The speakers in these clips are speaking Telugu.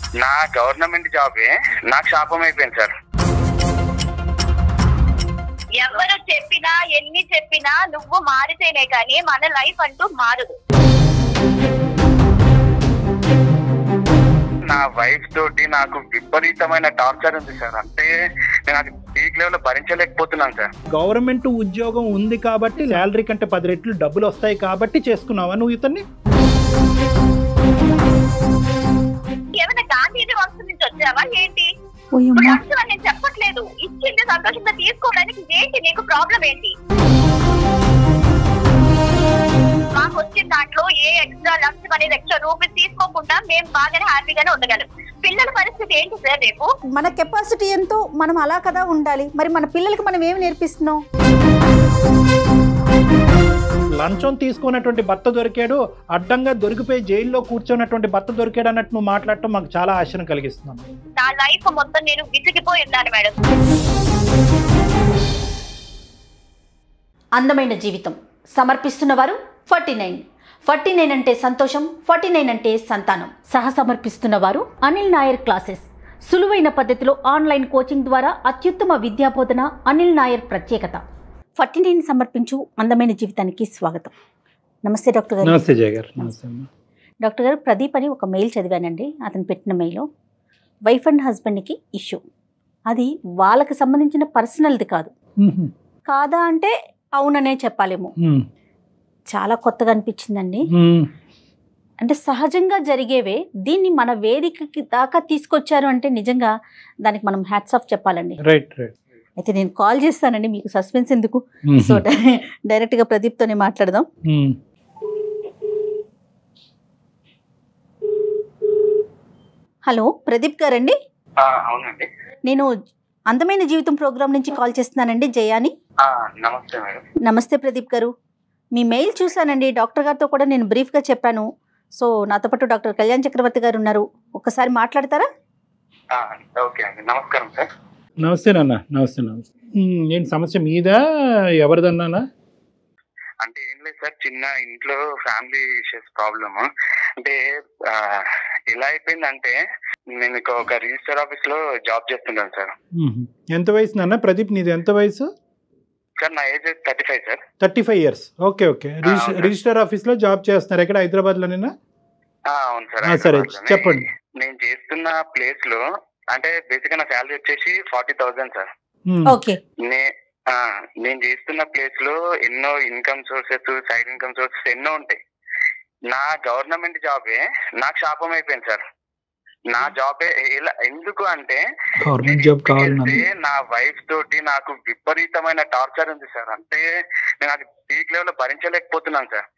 నా గవర్నమెంట్ జాబే నాకు శాపం అయిపోయింది సార్ ఎవరు చెప్పినా ఎన్ని చెప్పినా నువ్వు మారితేనే కానీ మన లైఫ్ అంటూ మారదు నా వైఫ్ తోటి నాకు విపరీతమైన టార్చర్ ఉంది సార్ అంటే నేను అది పీక్ లెవెల్ లో భరించలేకపోతున్నాను సార్ గవర్నమెంట్ ఉద్యోగం ఉంది కాబట్టి శాలరీ కంటే పది రెట్లు డబ్బులు వస్తాయి కాబట్టి చేసుకున్నావా నువ్వు ఇతన్ని ఏమైనా గాంధీజీ వంశం నుంచి వచ్చావా ఏంటి ఇప్పుడు లక్షలు అని నేను చెప్పట్లేదు ఇచ్చింది సంతోషంగా తీసుకోవడానికి ఏంటి నీకు ప్రాబ్లం ఏంటి మాకు వచ్చిన దాంట్లో ఏ ఎక్స్ట్రా లక్షం అనేది ఎక్స్ట్రా రూపీస్ తీసుకోకుండా మేము బాగానే హ్యాపీగానే ఉండగలం పిల్లల పరిస్థితి ఏంటి సార్ రేపు మన కెపాసిటీ ఎంతో మనం అలా కదా ఉండాలి మరి మన పిల్లలకి మనం ఏమి నేర్పిస్తున్నాం లంచం తీసుకున్నటువంటి భర్త దొరికాడు అడ్డంగా దొరికిపోయి జైల్లో కూర్చున్నటువంటి భర్త దొరికాడు అన్నట్టు నువ్వు మాట్లాడటం మాకు చాలా ఆశను కలిగిస్తున్నాను నా లైఫ్ మొత్తం నేను విసిగిపోయి ఉన్నాను మేడం అందమైన జీవితం సమర్పిస్తున్నవారు ఫార్టీ నైన్ ఫార్టీ నైన్ అంటే సంతోషం ఫార్టీ నైన్ అంటే సంతానం సహ సమర్పిస్తున్నవారు అనిల్ నాయర్ క్లాసెస్ సులువైన పద్ధతిలో ఆన్లైన్ కోచింగ్ ద్వారా అత్యుత్తమ విద్యాబోధన అనిల్ నాయర్ ప్రత్యేకత ఫార్టీ నైన్ సమర్పించు అందమైన జీవితానికి స్వాగతం నమస్తే డాక్టర్ గారు నమస్తే జయ గారు నమస్తే అమ్మా డాక్టర్ గారు ప్రదీప్ అని ఒక మెయిల్ చదివానండి అతను పెట్టిన మెయిల్ వైఫ్ అండ్ హస్బెండ్కి ఇష్యూ అది వాళ్ళకి సంబంధించిన పర్సనల్ది కాదు మ్మ్. కాదా అంటే అవుననే చెప్పాలేమో మ్మ్. చాలా కొత్తగా అనిపించిందండి మ్మ్. అంటే సహజంగా జరిగేవే దీన్ని మన వేదికకి దాకా తీసుకొచ్చారు అంటే నిజంగా దానికి మనం హ్యాట్స్ ఆఫ్ చెప్పాలండి రైట్ రైట్ అయితే నేను కాల్ చేస్తానండి మీకు సస్పెన్స్ ఎందుకు మ్మ్. సో డై- డైరెక్ట్గా ప్రదీప్తోనే మాట్లాడదాం మ్మ్. హలో ప్రదీప్ గారండి ఆ, అవునండి నేను అందమైన జీవితం ప్రోగ్రామ్ నుంచి కాల్ చేస్తున్నానండి జయాని ఆ, నమస్తే మేడం నమస్తే ప్రదీప్ గారు మీ మెయిల్ చూశానండి డాక్టర్ గారితో కూడా నేను బ్రీఫ్గా చెప్పాను సో నాతో పాటు డాక్టర్ కళ్యాణ్ చక్రవర్తి గారు ఉన్నారు ఒక్కసారి మాట్లాడతారా ఆ, ఓకే అండి నమస్కారం సార్ నమస్తే నాన్న నమస్తే నమస్తే మ్మ్. ఏంటి సమస్య మీదా ఎవరిదన్నానా అంటే ఏం లేదు సార్ చిన్న ఇంట్లో ఫ్యామిలీ ఇష్యూస్ ప్రాబ్లమ్ అంటే ఆ, ఎలా అయిపోయిందంటే నేను ఇక ఒక రిజిస్టర్ ఆఫీస్ లో జాబ్ చేస్తున్నాను సార్ మ్మ్. ఎంత వయసు నాన్న ప్రదీప్ నీది ఎంత వయసు సార్ నా age thirty five sir thirty five years okay okay రిజిస్- అవును. రిజిస్టర్ ఆఫీస్లో జాబ్ చేస్తున్నారు ఎక్కడ హైదరాబాద్లోనేనా ఆ, అవును సార్ ఆ, సరే హైదరాబాద్లోనే. చెప్పండి నేను చేస్తున్న ప్లేస్ లో అంటే బేసిక్ గా నా శాలరీ వచ్చేసి ఫార్టీ థౌసండ్ సార్ మ్మ్. ఓకే నే ఆ, నేను చేస్తున్న ప్లేస్ లో ఎన్నో income sources side income sources ఎన్నో ఉంటాయి నా గవర్నమెంట్ జాబే నాకు శాపం అయిపోయింది సార్ నా జాబే ఎలా ఎందుకు అంటే గవర్నమెంట్ జాబ్ కావాలి వెళ్తే నాకు. నా వైఫ్ తోటి నాకు విపరీతమైన టార్చర్ ఉంది సార్ అంటే నేను అది పీక్ లెవెల్ లో భరించలేకపోతున్నాను సార్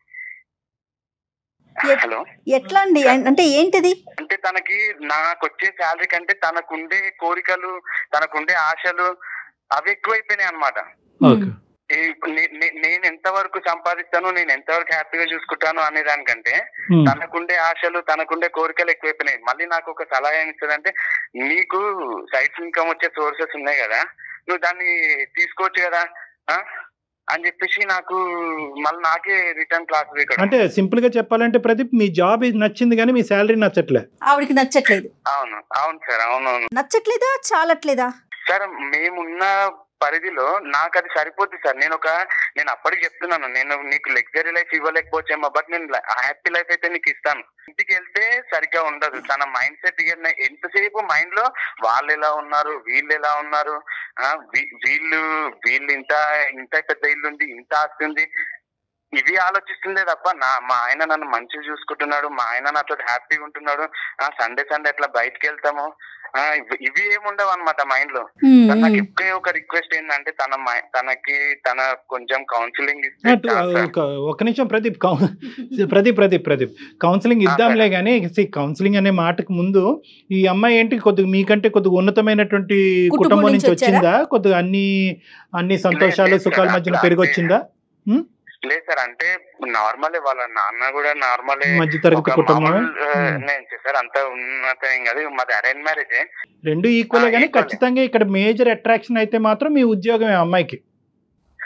ఎ- హలో ఎట్లా అండి అం- అంటే ఏంటిది అంటే తనకి నాకు వచ్చే శాలరీ కంటే తనకుండే కోరికలు తనకుండే ఆశలు అవి ఎక్కువైపోయినాయి అనమాట ఓకే నేను ఎంతవరకు సంపాదిస్తాను నేను ఎంతవరకు హ్యాపీగా చూసుకుంటాను అనే దానికంటే మ్మ్. తనకుండే ఆశలు తనకుండే కోరికలు ఎక్కువైపోయినాయి మళ్ళీ నాకు ఒక సలహా ఏమి ఇస్తుందంటే నీకు సైడ్ ఇన్కమ్ వచ్చే సోర్సెస్ ఉన్నాయి కదా నువ్వు దాన్ని తీసుకోవచ్చు కదా ఆ? అని చెప్పేసి నాకు మళ్ళీ నాకే రిటర్న్ క్లాస్ ఇక్కడ అంటే సింపుల్ గా చెప్పాలంటే ప్రదీప్ మీ జాబ్ ఇది నచ్చింది కానీ మీ శాలరీ నచ్చట్లే ఆవిడకి నచ్చట్లేదు అవును అవును సార్ అవునవును నచ్చట్లేదా చాలట్లేదా సార్ మేమున్న పరిధిలో నాకు అది సరిపోద్ది సార్ నేను ఒక నేను అప్పటికి చెప్తున్నాను నేను నీకు లగ్జరీ లైఫ్ ఇవ్వలేకపోవచ్చేమో బట్ నేను హ్యాపీ లైఫ్ అయితే నీకు ఇస్తాను ఇంటికి వెళ్తే సరిగ్గా ఉండదు తన మైండ్ సెట్ ఎంతసేపు మైండ్ లో వాళ్ళు ఎలా ఉన్నారు వీళ్ళు ఎలా ఉన్నారు ఆ, వీ- వీళ్ళు వీళ్ళు ఇంత ఇంత పెద్ద ఇల్లు ఉంది ఇంత ఆస్తి ఉంది ఇవి ఆలోచిస్తుందే తప్ప నా మా ఆయన నన్ను మంచిగా చూసుకుంటున్నాడు మా ఆయన నాతో హ్యాపీగా ఉంటున్నాడు ఆ సండే సండే ఎట్లా బయటకు వెళ్తాము ఆ, ఇవి- ఇవి ఏముండవు అనమాట మైండ్ లో మ్మ్, సార్, నాకు మ్మ్. ఒకే ఒక రిక్వెస్ట్ ఏంటంటే తన మై- తనకి తన కొంచెం కౌన్సిలింగ్ ఇస్తే అటు, చాలు సార్. ఒక ఒక నిమిషం ప్రదీప్ కౌ- ప్రదీప్ ప్రదీప్ ప్రదీప్ కౌన్సిలింగ్ ఇద్దాంలే కానీ కౌన్సిలింగ్ అనే మాటకు ముందు ఈ అమ్మాయి ఏంటి కొద్దిగా మీకంటే కొద్దిగా ఉన్నతమైనటువంటి కుటుంబం కుటుంబం నుంచి నుంచి వచ్చారా? వచ్చిందా కొద్దిగా అన్ని అన్ని సంతోషాలు లేదు సుఖాల సార్, మధ్యన అట్లా పెరిగి అంటే- వచ్చిందా లేదు సార్ అంటే నార్మలే వాళ్ళ నాన్న కూడా నార్మలే మధ్యతరగతి ఒక కుటుంబం మామూలు, ఆ, నేను చేశారు అంత ఉన్నత ఏం కాదు మాది అరేంజ్ మ్యారేజ్ రెండు ఈక్వలే ఆ, కానీ equal. ఖచ్చితంగా ఇక్కడ మేజర్ అట్రాక్షన్ అయితే మాత్రం మీ ఉద్యోగమే అమ్మాయికి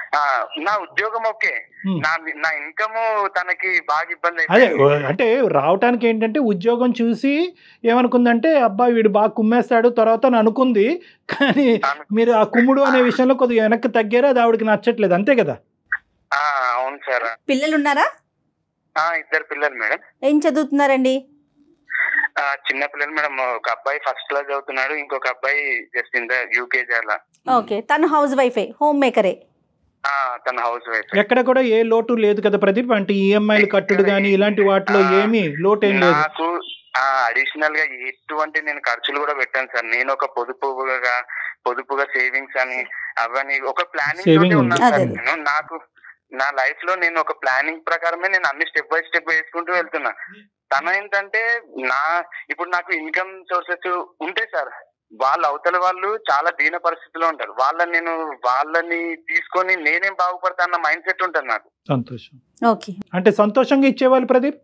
ఆ, నా ఉద్యోగం ఓకే Hmm. నా నా ఇన్కమ్ తనకి బాగా ఇబ్బంది అదే అయిపోయింది అంటే రావటానికి ఏంటంటే ఉద్యోగం చూసి ఏమనుకుందంటే అబ్బాయి వీడు బాగా కుమ్మేస్తాడు తర్వాత అని అనుకుంది కానీ అను- మీరు ఆ కుమ్ముడు అనే విషయంలో కొద్దిగా వెనక్కి తగ్గారు అది ఆవిడకి నచ్చట్లేదు అంతే కదా ఆ, అవును సార్ పిల్లలు ఉన్నారా ఆ, ఇద్దరు పిల్లలు మేడం ఏం చదువుతున్నారండి ఆ, చిన్న పిల్లలు మేడం ఒక అబ్బాయి ఫస్ట్ క్లాస్ చదువుతున్నాడు ఇంకొక అబ్బాయి జస్ట్ ఇంత యూకేజీ అలా ఓకే తను హౌస్ వైఫే హోమ్ మేకరే ఆ, తన హౌస్ వైఫ్ ఎక్కడ కూడా ఏ లోటు లేదు కదా ప్రదీప్ అంటే ఈఎంఐలు కట్టుడు కానీ ఇలాంటి వాటిలో ఏమీ లోటు ఏం లేదు నాకు అడిషనల్ గా ఎటువంటి నేను ఖర్చులు కూడా పెట్టాను సార్ నేను ఒక పొదుపుగా పొదుపుగా సేవింగ్స్ అని అవన్నీ ఒక ప్లానింగ్ Saving తోటి ఉంది. ఉన్నాను సార్ అదే. నేను నాకు నా లైఫ్ లో నేను ఒక ప్లానింగ్ ప్రకారమే నేను అన్ని స్టెప్ బై స్టెప్ వేసుకుంటూ వెళ్తున్నా తన ఏంటంటే నా ఇప్పుడు నాకు ఇన్కమ్ సోర్సెస్ ఉంటాయి సార్ వాళ్ళ అవతల వాళ్ళు చాలా దీన పరిస్థితిలో ఉంటారు వాళ్ళని నేను వాళ్ళని తీసుకొని నేనేం బాగుపడతా అన్న మైండ్ సెట్ ఉంటుంది నాకు సంతోషం ఓకే అంటే సంతోషంగా ఇచ్చేవాళ్ళు ప్రదీప్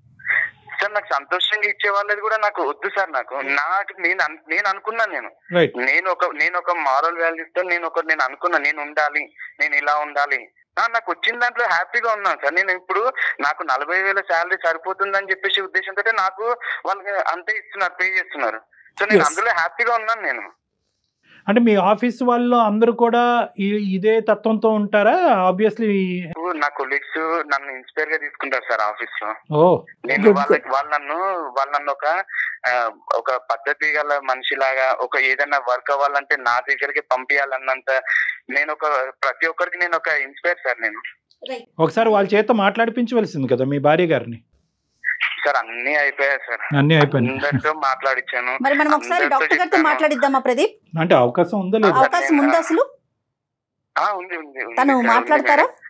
సార్ నాకు సంతోషంగా ఇచ్చే వాళ్ళది కూడా నాకు వద్దు సార్ నాకు నాకు నేను అన్- నేను అనుకున్నాను నేను రైట్ నేను ఒక నేను ఒక మారల్ వాల్యూస్ తో నేను ఒక నేను అనుకున్నా నేను ఉండాలి నేను ఇలా ఉండాలి ఆ, నాకు వచ్చిన దాంట్లో హ్యాపీగా ఉన్నాను సార్ నేను ఇప్పుడు నాకు నలభై వేల శాలరీ సరిపోతుందని చెప్పేసి ఉద్దేశంతో నాకు వాళ్ళకి అంతే ఇస్తున్నారు పే చేస్తున్నారు సో నేను Yes. అందులో హ్యాపీగా ఉన్నాను నేను అంటే మీ ఆఫీస్ వాళ్ళు అందరూ కూడా ఈ- ఇదే తత్వంతో ఉంటారా ఆబ్వియస్లీ ఇప్పుడు నా కొలీగ్స్ నన్ను ఇన్స్పైర్ గా తీసుకుంటారు సార్ ఆఫీస్ లో ఓ నేను Good, వాళ్ళకి వాళ్ళు నన్ను వాళ్ళు నన్ను ఒక ఆ, ఒక పద్ధతి గల మనిషిలాగా ఒక ఏదైనా వర్క్ అవ్వాలంటే నా దగ్గరికి పంపించాలన్నంత నేను ఒక ప్రతి ఒక్కరికి నేను ఒక ఇన్స్పైర్ సార్ నేను ఒకసారి వాళ్ళ చేత మాట్లాడిపించవలసింది కదా మీ భార్య గారిని సార్ అన్ని అయిపోయాయి సార్ అన్నీ అయిపోయినాయి అందరితో మాట్లాడిచ్చాను మరి మనం ఒకసారి అందరితో డాక్టర్ గారితో చెప్పాను. మాట్లాడిద్దామా ప్రదీప్ అంటే అవకాశం ఉందా లేదా అవకాశం ఉందా అసలు ఆ, ఉంది ఉంది ఉంది తను సార్, ఉంది మాట్లాడతారా మేడం.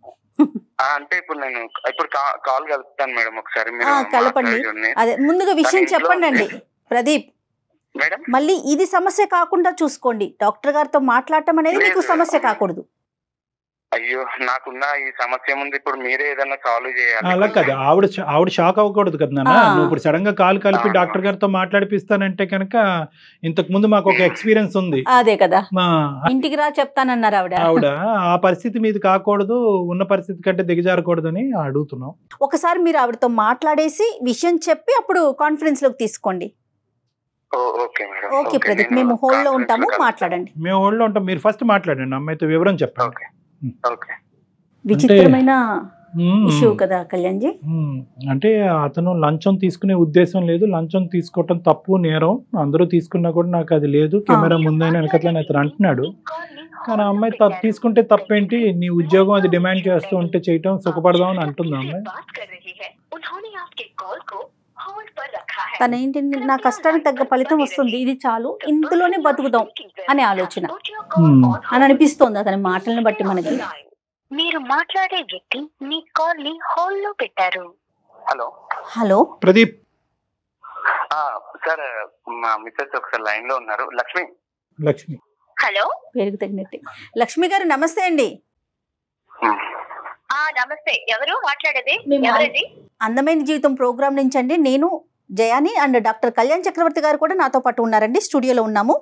ఆ, అంటే ఇప్పుడు నేను ఇప్పుడు కా- కాల్ కలుపుతాను మేడం ఒకసారి మీరు ఆ, కలపండి. మాట్లాడి చూడండి. అదే ముందుగా విషయం తన ఇంట్లో చెప్పండి అండి ప్రదీప్ మేడం మళ్ళీ ఇది సమస్య కాకుండా చూసుకోండి డాక్టర్ గారితో మాట్లాడటం అనేది మీకు లేదు. సమస్య కాకూడదు అయ్యో నాకున్న ఈ సమస్య ముందు ఇప్పుడు మీరే ఏదైనా సాల్వ్ చేయాలి అలా కాదు ఆవిడ షా- ఆవిడ షాక్ అవ్వకూడదు కదా నాన్న ఆ. నువ్వు ఇప్పుడు సడన్ గా కాల్ కలిపి ఆ. డాక్టర్ గారితో మాట్లాడిపిస్తానంటే కనుక ఇంతకు ముందు మాకు ఒక ఎక్స్పీరియన్స్ ఉంది అదే కదా మా ఇంటికి రా చెప్తానన్నారు ఆవిడ ఆవిడ ఆ పరిస్థితి మీది కాకూడదు ఉన్న పరిస్థితి కంటే దిగజారకూడదని అడుగుతున్నాం ఒకసారి మీరు ఆవిడతో మాట్లాడేసి విషయం చెప్పి అప్పుడు కాన్ఫరెన్స్ లోకి తీసుకోండి oh, okay madam okay Pradeep మేము హోల్డ్ లో ఉంటాము మాట్లాడండి మేము ఒళ్ళో ఉంటాం మీరు ఫస్ట్ మాట్లాడండి అమ్మాయితో వివరం చెప్పండి ఓకే ఓకే విచిత్రమైన మ్మ్. ఇష్యూ కదా కళ్యాణ్ జీ మ్మ్. అంటే అతను లంచం తీసుకునే ఉద్దేశం లేదు లంచం తీసుకోవటం తప్పు నేరం అందరూ తీసుకున్నా కూడా నాకు అది లేదు కెమెరా ముందని వెనకట్లని అతను అంటున్నాడు కానీ ఆ అమ్మాయి తప్పు తీసుకుంటే తప్పేంటి నీ ఉద్యోగం అది డిమాండ్ చేస్తూ ఉంటే చేయటం సుఖపడదాం అని అంటుంది ఆ అమ్మాయి తన ఏంటి నా కష్టానికి తగ్గ ఫలితం వస్తుంది ఇది చాలు ఇందులోనే బతుకుదాం అనే ఆలోచన Hmm. అని అనిపిస్తోంది అతని మాటలను బట్టి మనకి మీరు మాట్లాడే వ్యక్తి మీ కాల్ ని హోల్డ్ లో పెట్టారు హలో హలో ప్రదీప్ ఆ, సార్ మా మిస్సెస్ ఒకసారి లైన్ లో ఉన్నారు లక్ష్మి లక్ష్మి హలో పేరుకు తగినట్టు లక్ష్మి గారు నమస్తే అండి ఆ నమస్తే ఎవరు మాట్లాడేది మేము- ఎవరండి అందమైన జీవితం ప్రోగ్రామ్ నుంచి అండి నేను జయాని అండ్ డాక్టర్ కళ్యాణ్ చక్రవర్తి గారు కూడా నాతో పాటు ఉన్నారండి స్టూడియోలో ఉన్నాము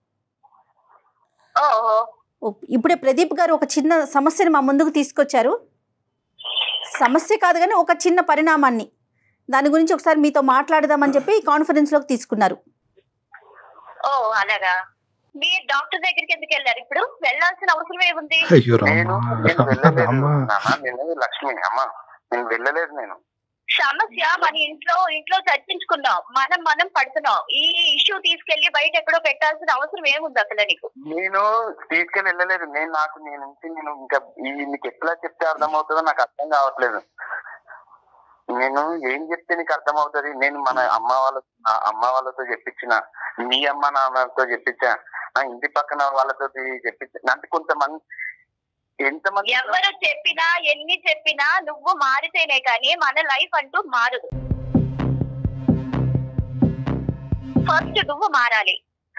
ఓహో ఓ- ఇప్పుడే ప్రదీప్ గారు ఒక చిన్న సమస్యని మా ముందుకు తీసుకొచ్చారు సమస్య కాదు కానీ ఒక చిన్న పరిణామాన్ని దాని గురించి ఒకసారి మీతో మాట్లాడదామని చెప్పి కాన్ఫరెన్స్ లోకి తీసుకున్నారు ఓ అలాగా మీరు డాక్టర్ దగ్గరికి ఎందుకు వెళ్ళారు ఇప్పుడు వెళ్ళాల్సిన అవసరం ఏముంది అయ్యో నేను నేను వెళ్ళలేదు నాన్న, నేను లక్ష్మి అమ్మ నేను వెళ్ళలేదు నేను సమస్య మన ఇంట్లో ఇంట్లో చర్చించుకున్నాం మనం మనం పడుతున్నాం ఈ ఇష్యూ తీసుకెళ్లి బయట ఎక్కడో పెట్టాల్సిన అవసరం ఏముంది అసలు నీకు నేను తీసుకెళ్ళి వెళ్ళలేదు నేను నాకు నేను నుంచి నేను ఇంకా ఈ నీకు ఎట్లా చెప్తే అర్థమవుతుందో నాకు అర్థం కావట్లేదు నేను ఏం చెప్తే నీకు అర్థమవుతుంది నేను మన అమ్మ వాళ్ళ నా అమ్మ వాళ్ళతో చెప్పించిన మీ అమ్మ నాన్నతో చెప్పించా నా ఇంటి పక్కన వాళ్ళతో చెప్పించా అంటే కొంతమంది ఎంతమంది ఎవరు చెప్పినా ఎన్ని చెప్పినా నువ్వు మారితేనే కానీ మన లైఫ్ అంటూ మారదు ఫస్ట్ నువ్వు మారాలి సార్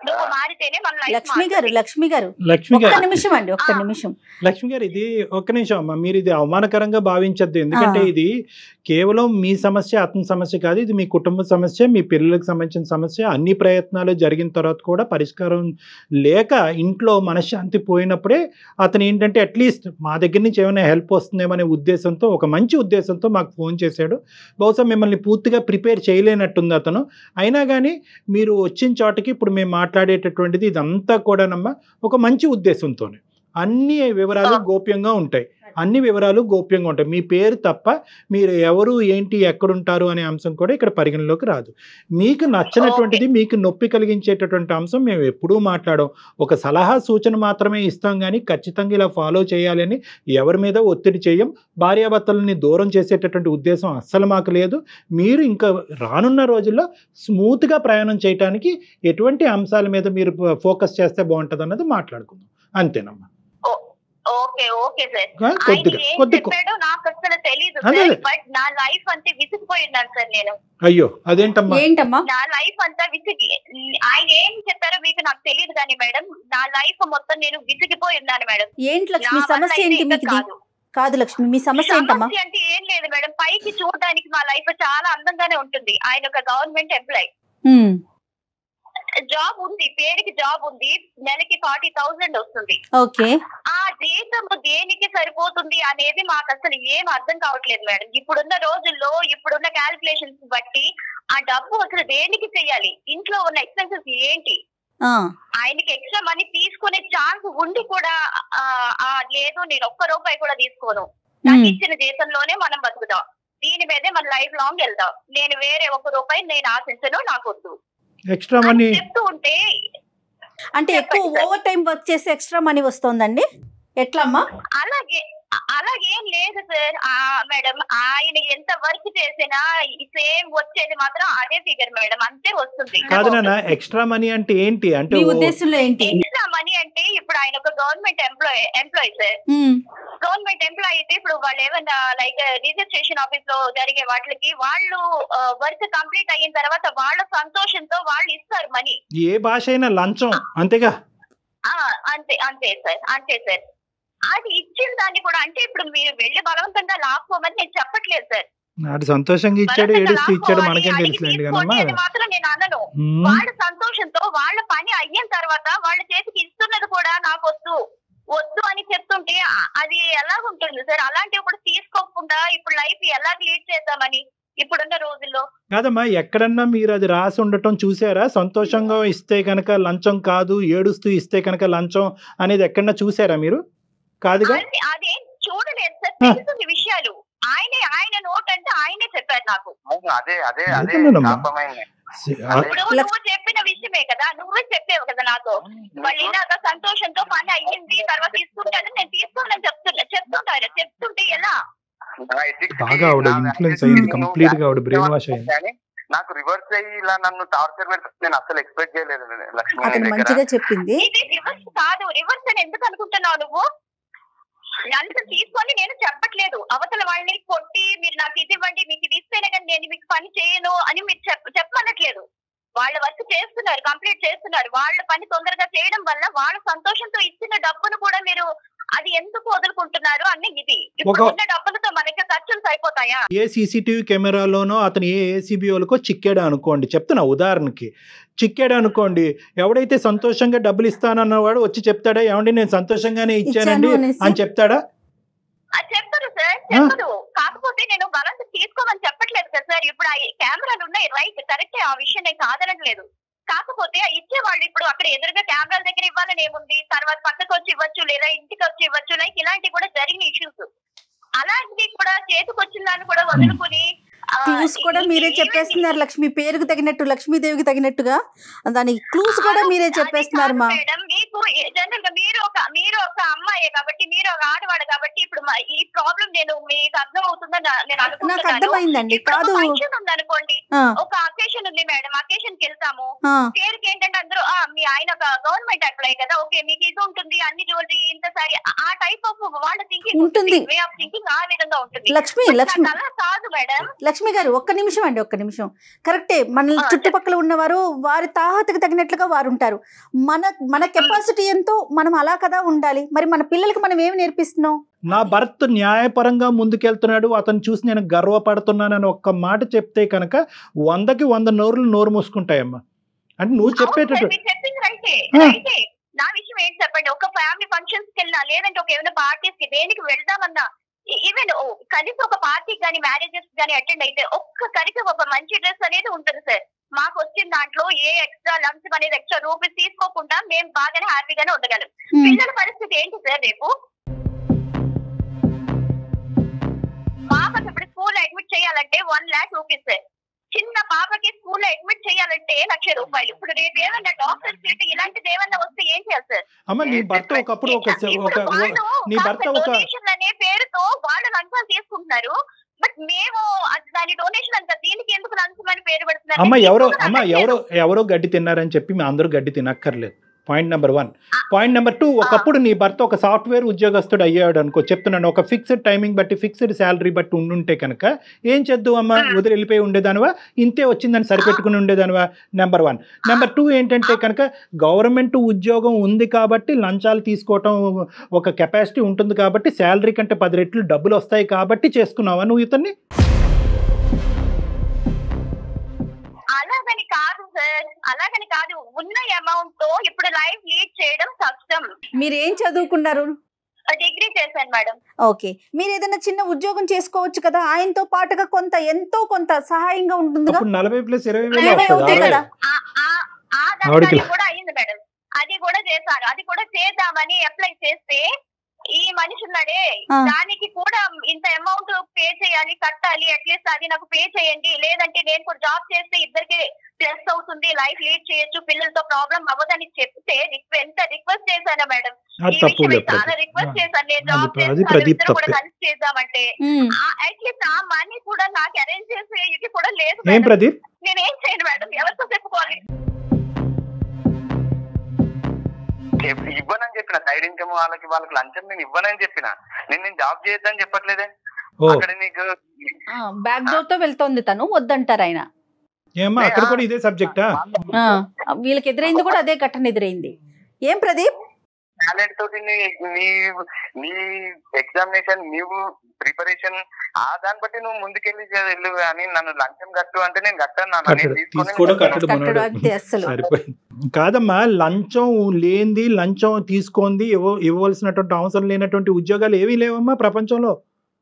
నువ్వు మారితేనే మన life లక్ష్మి గారు మారుతుంది. లక్ష్మి గారు లక్ష్మి ఒక్క గారు నిమిషం అండి ఒక్క ఆ. నిమిషం లక్ష్మి గారు ఇది ఒక్క నిమిషం అమ్మా మీరు ఇది అవమానకరంగా భావించద్దు ఎందుకంటే ఆ. ఇది కేవలం మీ సమస్య అతని సమస్య కాదు ఇది మీ కుటుంబ సమస్య మీ పిల్లలకు సంబంధించిన సమస్య అన్ని ప్రయత్నాలు జరిగిన తర్వాత కూడా పరిష్కారం లేక ఇంట్లో మనశ్శాంతి పోయినప్పుడే అతను ఏంటంటే అట్లీస్ట్ మా దగ్గర నుంచి ఏమైనా హెల్ప్ వస్తుందేమో అనే ఉద్దేశంతో ఒక మంచి ఉద్దేశంతో మాకు ఫోన్ చేశాడు బహుశా మిమ్మల్ని పూర్తిగా ప్రిపేర్ చేయలేనట్టుంది అతను అయినా కానీ మీరు వచ్చిన చోటకి ఇప్పుడు మేము మాట్లాడేటటువంటిది ఇదంతా కూడానమ్మా ఒక మంచి ఉద్దేశంతోనే అన్ని వివరాలు గోప్యంగా ఉంటాయి అన్ని వివరాలు గోప్యంగా ఉంటాయి మీ పేరు తప్ప మీరు ఎవరు ఏంటి ఎక్కడుంటారు అనే అంశం కూడా ఇక్కడ పరిగణలోకి రాదు మీకు నచ్చినటువంటిది మీకు నొప్పి కలిగించేటటువంటి అంశం మేము ఎప్పుడూ మాట్లాడం ఒక సలహా సూచన మాత్రమే ఇస్తాం కానీ ఖచ్చితంగా ఇలా ఫాలో చేయాలని ఎవరి మీద ఒత్తిడి చేయం భార్యాభర్తలని దూరం చేసేటటువంటి ఉద్దేశం అస్సలు మాకు లేదు మీరు ఇంకా రానున్న రోజుల్లో స్మూత్గా ప్రయాణం చేయడానికి ఎటువంటి అంశాల మీద మీరు ఫోకస్ చేస్తే బాగుంటుంది అన్నది మాట్లాడుకుందాం అంతేనమ్మా ఓకే ఓకే సార్ ఆ, కొద్దిగా ఆయన ఏం కొద్దిగా చెప్పాడో నాకు అసలు తెలియదు అదే. సార్ బట్ నా లైఫ్ అంతే విసిగిపోయి ఉన్నాను సార్ నేను అయ్యో అదేంటమ్మా ఏంటమ్మా నా లైఫ్ అంతా విసిగి ఆయన ఏం చెప్పారో మీకు నాకు తెలియదు కానీ మేడం నా లైఫ్ మొత్తం నేను విసిగిపోయి ఉన్నాను మేడం ఏంటి నా లక్ష్మి వల్ల సమస్య అయితే ఏంటి ఇంకా మీకు కాదు కాదు లక్ష్మి మీ సమస్య ఏంటమ్మా సమస్య అంటే ఏం లేదు మేడం పైకి చూడడానికి మా లైఫ్ చాలా అందంగానే ఉంటుంది ఆయన ఒక గవర్నమెంట్ ఎంప్లాయ్ ఉమ్, జాబ్ ఉంది పేరుకి జాబ్ ఉంది నెలకి ఫార్టీ థౌసండ్ వస్తుంది ఓకే ఆ జీతం దేనికి సరిపోతుంది అనేది మాకు అసలు ఏం అర్థం కావట్లేదు మేడం ఇప్పుడున్న రోజుల్లో ఇప్పుడున్న క్యాల్కులేషన్స్ బట్టి ఆ డబ్బు అసలు దేనికి చెయ్యాలి ఇంట్లో ఉన్న ఎక్స్పెన్సెస్ ఏంటి ఆ, ఆయనకి ఎక్స్ట్రా మనీ తీసుకునే ఛాన్స్ ఉండి కూడా ఆ, ఆ, లేదు నేను ఒక్క రూపాయి కూడా తీసుకోను నాకు ఉమ్, ఇచ్చిన జీతంలోనే మనం బతుకుతాం దీని మీదే మన లైఫ్ లాంగ్ వెళ్దాం నేను వేరే ఒక్క రూపాయి నేను ఆశించను నాకు వద్దు ఎక్స్ట్రా అని మనీ చెప్తూ ఉంటే అంటే ఎక్కువ చెప్పండి సార్. ఓవర్ టైం వర్క్ చేసి ఎక్స్ట్రా మనీ వస్తుందండి ఎట్లమ్మా అలాగే అ- అలాగేం లేదు సార్ ఆ మేడం ఆయన ఎంత వర్క్ చేసినా సేమ్ వచ్చేది మాత్రం అదే ఫిగర్ మేడం అంతే వస్తుంది కాదు నాన్న ఎక్స్ట్రా మనీ అంటే ఏంటి అంటే మీ ఓ- ఉద్దేశంలో ఏంటి ఎక్స్ట్రా మనీ అంటే ఇప్పుడు ఆయన ఒక government employ employee sir um, government employee అయితే ఇప్పుడు వాళ్ళు ఏమన్నా లైక్ రిజిస్ట్రేషన్ ఆఫీస్ లో జరిగే వాటికి వాళ్ళు వర్క్ కంప్లీట్ అయిన తర్వాత వాళ్ళ సంతోషంతో వాళ్ళు ఇస్తారు మనీ ఏ భాష అయినా లంచం అంతేగా అంతే అంతే సార్ అంతే సార్ అది ఇచ్చిన దాన్ని కూడా అంటే ఇప్పుడు మీరు వెళ్ళి బలవంతంగా లాక్కోమని నేను చెప్పట్లేదు సార్ నాడు సంతోషంగా ఇచ్చాడు బలవంతంగా ఏడుస్తూ ఇచ్చాడు లాక్కోవాలి, మనకేం అడిగి తెలుసులేండి తీసుకోండి కదమ్మా అని మాత్రం నేను అనను ఉమ్, వాళ్ళ సంతోషంతో వాళ్ళ పని అయిన తర్వాత వాళ్ళ చేతికి ఇస్తున్నది కూడా నాకు వద్దు వద్దు అని చెప్తుంటే అ- అది ఎలా ఉంటుంది సార్ అలాంటివి కూడా తీసుకోకుండా ఇప్పుడు లైఫ్ ఎలా లీడ్ చేద్దామని ఇప్పుడున్న రోజుల్లో కాదమ్మా ఎక్కడన్నా మీరు అది రాసి ఉండటం చూసారా సంతోషంగా ఇస్తే కనుక లంచం కాదు ఏడుస్తూ ఇస్తే కనుక లంచం అనేది ఎక్కడన్నా చూసారా మీరు కాదుగా అది అదేం చూడలేదు సార్ ఆ. తెలుస్తుంది విషయాలు ఆయనే ఆయన నోట్ అంటే ఆయనే చెప్పారు నాకు అవును, అదే అదే అదే నిజమేనమ్మా. శాపమైంది ఆ, ఇప్పుడు లక్ష- నువ్వు చెప్పిన విషయమే కదా నువ్వే చెప్పావు కదా నాతో వాళ్ళు ఇలాగ సంతోషంతో పని అయ్యింది తర్వాత తీసుకుంటాను నేను తీసుకోనని చెప్తున్నా చెప్తుంటారు చెప్తుంటే ఎలా నా ethics కి, బాగా ఆవిడ నా ఇన్ఫ్లుయెన్స్ values అయ్యింది కి కంప్లీట్ గా ఆవిడ నువ్వు బ్రెయిన్ వాష్ అయ్యింది కానీ నాకు రివర్స్ అయ్యి ఇలా నన్ను టార్చర్ పెడుతుంది నేను అసలు ఎక్స్పెక్ట్ చేయలేదు లక్ష్మి అతను నీ దగ్గర మంచిగా చెప్పింది ఇది రివర్స్ కాదు రివర్స్ అని ఎందుకు అనుకుంటున్నావు నువ్వు నన్ను తీసుకొని నేను చెప్పట్లేదు అవతల వాళ్ళని కొట్టి మీరు నాకు ఇది ఇవ్వండి మీకు ఇది ఇస్తేనే కానీ నేను మీకు పని చేయను అని మీరు చెప్ప చెప్పనట్లేదు వాళ్ళ వర్క్ చేస్తున్నారు కంప్లీట్ చేస్తున్నారు వాళ్ళ పని తొందరగా చేయడం వల్ల వాళ్ళ సంతోషంతో ఇచ్చిన డబ్బును కూడా మీరు అది ఎందుకు వదులుకుంటున్నారు అని ఇది ఇప్పుడు ఒక- ఉన్న డబ్బులతో మనకి ఖర్చులు సరిపోతాయా ఏ సీసీటీవీ కెమెరాలోనో అతను ఏ ఏసీబీఓలకో చిక్కాడు అనుకోండి చెప్తున్నా ఉదాహరణకి చిక్కాడు అనుకోండి ఎవడైతే సంతోషంగా డబ్బులు ఇస్తానన్నవాడు వచ్చి చెప్తాడా ఏమండి నేను సంతోషంగానే ఇచ్చానండి ఇచ్చాను అనేసి. అని చెప్తాడా అది చెప్పరు సార్ చెప్పరు కాకపోతే నేను బలంత తీసుకోమని చెప్పట్లేదు కదా సార్ ఇప్పుడు ఆ కెమెరాలు ఉన్నాయి రైట్ కరెక్టే ఆ విషయం నేను కాదనట్లేదు కాకపోతే ఆ ఇచ్చే వాళ్ళు ఇప్పుడు అక్కడ ఎదురుగా కెమెరాల దగ్గర ఇవ్వాలని ఏముంది తర్వాత పక్కకు వచ్చి ఇవ్వచ్చు లేదా ఇంటికి వచ్చి ఇవ్వచ్చు లైక్ ఇలాంటివి కూడా జరిగిన ఇష్యూస్ అలాంటివి కూడా చేతికి వచ్చిన దాన్ని కూడా వదులుకుని ఆ, క్లూస్ కూడా మీరే ఈ- చెప్పేస్తున్నారు లక్ష్మి పేరుకు తగినట్టు లక్ష్మీదేవికి తగినట్టుగా దాని క్లూస్ కూడా మీరే అది చెప్పేస్తున్నారు కాదు మా మేడం మీకు జనరల్ గా మీరు ఒక మీరు ఒక అమ్మాయే కాబట్టి మీరు ఒక ఆడవాడు కాబట్టి ఇప్పుడు మా- ఈ ప్రాబ్లం నేను మీకు అర్థం అవుతుందని నా- నేను నాకు అనుకుంటున్నాను అర్థమైందండి ఇప్పుడు కాదు ఒక ఫంక్షన్ ఉందనుకోండి ఆ, ఒక అకేషన్ ఉంది మేడం అకేషన్ కి వెళ్తాము ఆ, పేరుకి ఏంటంటే అందరూ ఆ మీ ఆయన ఒక గవర్నమెంట్ ఎంప్లాయ్ కదా ఓకే మీకు ఇది ఉంటుంది అన్ని జ్యువెలరీ ఇంత సారీ ఆ టైప్ ఆఫ్ వాళ్ళ థింకింగ్ ఉంటుంది. వే ఆఫ్ థింకింగ్ ఆ విధంగా ఉంటుంది లక్ష్మి But లక్ష్మి నాకు అలా కాదు మేడం లక్ష్మి లక్ష్మి గారు ఒక్క నిమిషం అండి ఒక్క నిమిషం కరెక్టే మన ఆ, చుట్టుపక్కల ఉన్నవారు వారి తాహతకు తగినట్లుగా వారు ఉంటారు మన మన కెపాసిటీ ఎంతో మనం అలా కదా ఉండాలి మరి మన పిల్లలకి మనం ఏమి నేర్పిస్తున్నాం నా భర్త న్యాయపరంగా ముందుకెళ్తున్నాడు అతను చూసి నేను గర్వపడుతున్నానని ఒక్క మాట చెప్తే కనుక వందకి వంద నోరులు నోరు మూసుకుంటాయమ్మా అంటే నువ్వు అవును సార్, చెప్పేటట్టు మీరు చెప్పింది రైటే ఆ. రైటే నా విషయం ఏంటి చెప్పండి ఒక ఫ్యామిలీ ఫంక్షన్స్ కి వెళ్ళినా లేదంటే ఒక ఏమైనా పార్టీస్ కి దేనికి వెళ్దామన్నా ఈవెన్ కనీసం ఒక పార్టీకి కానీ మ్యారేజెస్ కానీ అటెండ్ అయితే ఒక్కసారికి ఒక మంచి డ్రెస్ అనేది ఉంటుంది సార్ మాకు వచ్చిన దాంట్లో ఏ ఎక్స్ట్రా లంచ్ అనేది ఎక్స్ట్రా రూపీస్ తీసుకోకుండా మేము బాగానే హ్యాపీగానే ఉండగలం ఉమ్, పిల్లల పరిస్థితి ఏంటి సార్ రేపు పాపకి ఇప్పుడు స్కూల్ అడ్మిట్ చేయాలంటే వన్ లాక్ రూపీస్ సార్ చిన్న పాపకి స్కూల్ అడ్మిట్ చేయాలంటే లక్ష రూపాయలు ఇప్పుడు రేపు ఏమన్నా డాక్టర్ సీట్ ఇలాంటిది ఏమన్నా వస్తే ఏం చేయాలి సార్ అమ్మ నీ భర్త ఒకప్పుడు ఒక ఒక ఇప్పుడు ఒక- వాళ్ళు నీ భర్త కాస్త ఒక donation అనే పేరుతో వాళ్ళు లంచాలు తీసుకుంటున్నారు బట్ మేము అది దాని డొనేషన్ అంత దీనికి ఎందుకు లంచం అని పేరు పెడుతున్నారు అమ్మ నేను ఎవరో ఎందుకు అమ్మ అనట్లేదు. ఎవరో ఎవరో గడ్డి తిన్నారని చెప్పి మీ అందరూ గడ్డి తినక్కర్లేదు point number one point number two ఒకప్పుడు నీ భర్త ఒక సాఫ్ట్వేర్ ఉద్యోగస్తుడు అయ్యాడు అనుకో చెప్తున్నాను ఒక ఫిక్స్డ్ టైమింగ్ బట్టి ఫిక్స్డ్ శాలరీ బట్టి ఉండుంటే కనుక ఏం చేద్దాం అమ్మ వదిలి వెళ్ళిపోయి ఉండేదానివా ఇంతే వచ్చిందని సరిపెట్టుకుని ఉండేదానివా నెంబర్ వన్ నెంబర్ టూ ఏంటంటే కనుక గవర్నమెంట్ ఉద్యోగం ఉంది కాబట్టి లంచాలు తీసుకోవటం ఒక కెపాసిటీ ఉంటుంది కాబట్టి శాలరీ కంటే పది రెట్లు డబ్బులు వస్తాయి కాబట్టి చేసుకున్నావా నువ్వు ఇతన్ని అలాగని కాదు సార్ అలాగని కాదు ఉన్న అమౌంట్ తో ఇప్పుడు లైఫ్ లీడ్ చేయడం కష్టం మీరు ఏం చదువుకున్నారు డిగ్రీ చేశాను మేడం ఓకే మీరు ఏదైనా చిన్న ఉద్యోగం చేసుకోవచ్చు కదా ఆయనతో పాటుగా కొంత ఎంతో కొంత సహాయంగా ఉంటుందిగా అప్పుడు నలభై ప్లస్ ఇరవై వేలు నలభై వస్తుంది అవుతాయి అరవై. కదా. ఆ- ఆ- ఆ ఆవిడకి- దాని కూడా అయింది మేడం అది కూడా చేశాను అది కూడా చేద్దామని అప్లై చేస్తే ఈ మనిషి ఉన్నాడే ఆ. దానికి కూడా ఇంత అమౌంట్ పే చేయాలి కట్టాలి అట్లీస్ట్ అది నాకు పే చేయండి లేదంటే నేను కూడా జాబ్ చేస్తే ఇద్దరికి ప్లస్ అవుతుంది లైఫ్ లీడ్ చేయొచ్చు పిల్లలతో ప్రాబ్లం అవ్వదని చెప్తే రిక్వ- ఎంత రిక్వెస్ట్ చేశాను మేడం అది ఈ తప్పు విషయం లేదు చాలా రిక్వెస్ట్ చేశాను నేను అది- జాబ్ అది చేస్తాను ప్రదీప్ ఇద్దరు కూడా తప్పే. కలిసి చేద్దామంటే ఉమ్, అట్లీస్ట్ ఆ మనీ కూడా నాకు అరేంజ్ చేసే ఇది కూడా లేదు ఏం మేడం. ప్రదీప్ నేనేం చేయను మేడం ఎవరితో చెప్పుకోవాలి ఇవ్- ఇవ్వనని చెప్పిన సైడ్ ఇన్కమ్ వాళ్ళకి వాళ్ళకి లంచం నేను ఇవ్వనని చెప్పిన నేను నేను జాబ్ చేయొద్దని చెప్పట్లేదే ఓ అక్కడ నీకు ఆ, బ్యాక్ డోర్ తో వెళ్తోంది తను వద్దంటారు ఆయన ఏమ్మా అక్కడ కూడా ఇదే సబ్జెక్టా ఆ, వీళ్ళకి ఎదురైంది కూడా అదే ఘటన ఎదురైంది ఏం ప్రదీప్ టాలెంట్ తోటి నీ నీ నీ ఎగ్జామినేషన్ నీవు ప్రిపరేషన్ ఆ దాన్ని బట్టి నువ్వు ముందుకెళ్ళి వెళ్ళు కానీ నన్ను లంచం కట్టు అంటే నేను కట్టాను నాన్న. నేను కట్టడు తీసుకొని తీసుకోవడం నేను కట్టడు కట్టడు మనోడు అంతే అస్సలు సరిపోయింది కాదమ్మా లంచం లేనిది లంచం తీసుకుంది ఇవ్వ ఇవ్వవలసినటువంటి అవసరం లేనటువంటి ఉద్యోగాలు ఏవీ లేవమ్మా ప్రపంచంలో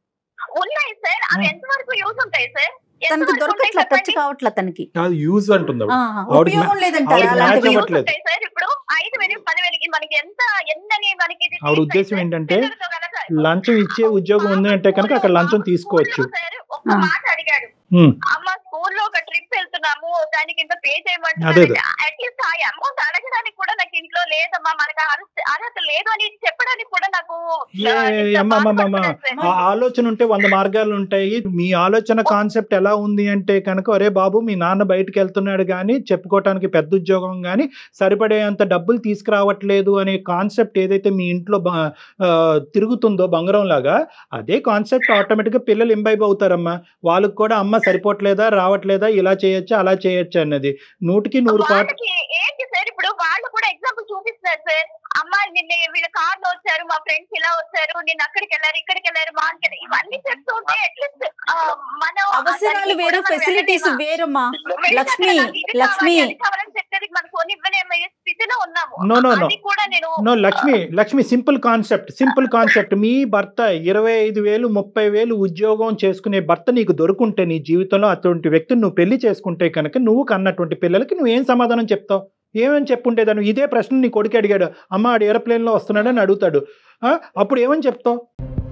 ఉన్నాయి సార్ అవి ఆ. ఎంతవరకు యూజ్ ఉంటాయి సార్ తనకు ఎంతవరకు దొరకట్లా ఉంటాయి టచ్ చెప్పండి? కావట్లా తనకి అది యూజ్ అంటుంది ఆవిడ. ఆ, ఆవిడకి ఉపయోగం లేదంట ఆవిడకి అలాంటివి మ్యాచ్ యూజ్ అవ్వట్లేదు. ఉంటాయి సార్ ఇప్పుడు ఐదు వేలు పది వేలకి మనకి ఎంత ఎంతని మనకి ఇది ఆవిడ తీస్తాయి ఉద్దేశం సార్? ఏంటంటే పిల్లలతో కనుక లంచం ఇచ్చే ఉద్యోగం ఉంది అంటే కనుక అక్కడ లంచం తీసుకోవచ్చు స్కూల్లో సార్ ఒక్క ఆ. మాట అడిగాడు ఉమ్, అమ్మ స్కూల్లో ఒక ట్రిప్ వెళ్తున్నాము దానికి ఇంత పే అదే, చేయమంటున్నారు అదే. అట్లీస్ట్ ఆ అమౌంట్ అడగడానికి కూడా నాకు ఇంట్లో లేదమ్మా మనకు అర్హత అర్హత లేదు అని చెప్పడానికి కూడా నాకు ఏ, అమ్మ, అమ్మ, అమ్మ, అమ్మ. ఆ ఆలోచన ఉంటే వంద మార్గాలు ఉంటాయి మీ ఆలోచన కాన్సెప్ట్ ఎలా ఉంది అంటే కనుక అరే బాబు మీ నాన్న బయటకు వెళ్తున్నాడు కానీ చెప్పుకోవటానికి పెద్ద ఉద్యోగం కానీ సరిపడేంత డబ్బులు తీసుకురావట్లేదు అనే కాన్సెప్ట్ ఏదైతే మీ ఇంట్లో బ- ఆ, తిరుగుతుందో బంగారం లాగా అదే కాన్సెప్ట్ ఆటోమేటిక్గా పిల్లలు ఇంబైబ్ అవుతారమ్మా వాళ్ళకి కూడా అమ్మ సరిపోవట్లేదా రావట్లేదా ఇలా చేయొచ్చా అలా చేయొచ్చా అన్నది నూటికి నూరు పాటు వాళ్ళకి ఏంటి సార్ ఇప్పుడు వాళ్ళు కూడా ఎగ్జాంపుల్ చూపిస్తున్నారు సార్ అమ్మ నిన్న వీళ్ళ కార్ లో వచ్చారు మా ఫ్రెండ్స్ ఇలా వచ్చారు నిన్న అక్కడికి వెళ్ళారు ఇక్కడికి వెళ్ళారు మా అక్కడికి వెళ్ళారు. ఇవన్నీ చెప్తూ ఉంటే అట్లీస్ట్ మనం అవసరాలు దానికి వేరు కూడా మనం ఫెసిలిటీస్ వెళ్ళలేమా? వేరమ్మా వెళ్ళి లక్ష్మి, అక్కడ నాకు ఇది కావాలి, లక్ష్మి. అది కావాలని చెప్పేది మనకు కొని ఇవ్వలేమయ్యే స్థితిలో ఉన్నాము No, no, no. అది కూడా నేను no Lakshmi Lakshmi simple concept simple concept మీ భర్త ఇరవై ఐదు వేలు ముప్పై వేలు ఉద్యోగం చేసుకునే భర్త నీకు దొరుకుంటే నీ జీవితంలో అటువంటి వ్యక్తిని నువ్వు పెళ్లి చేసుకుంటే కనుక నువ్వు కన్నటువంటి పిల్లలకి నువ్వు ఏం సమాధానం చెప్తావు ఏమని చెప్పుంటేదాను ఇదే ప్రశ్న నీ కొడుకు అడిగాడు అమ్మ ఆడు ఏరోప్లేన్లో వస్తున్నాడని అడుగుతాడు ఆ, అప్పుడు ఏమని చెప్తావు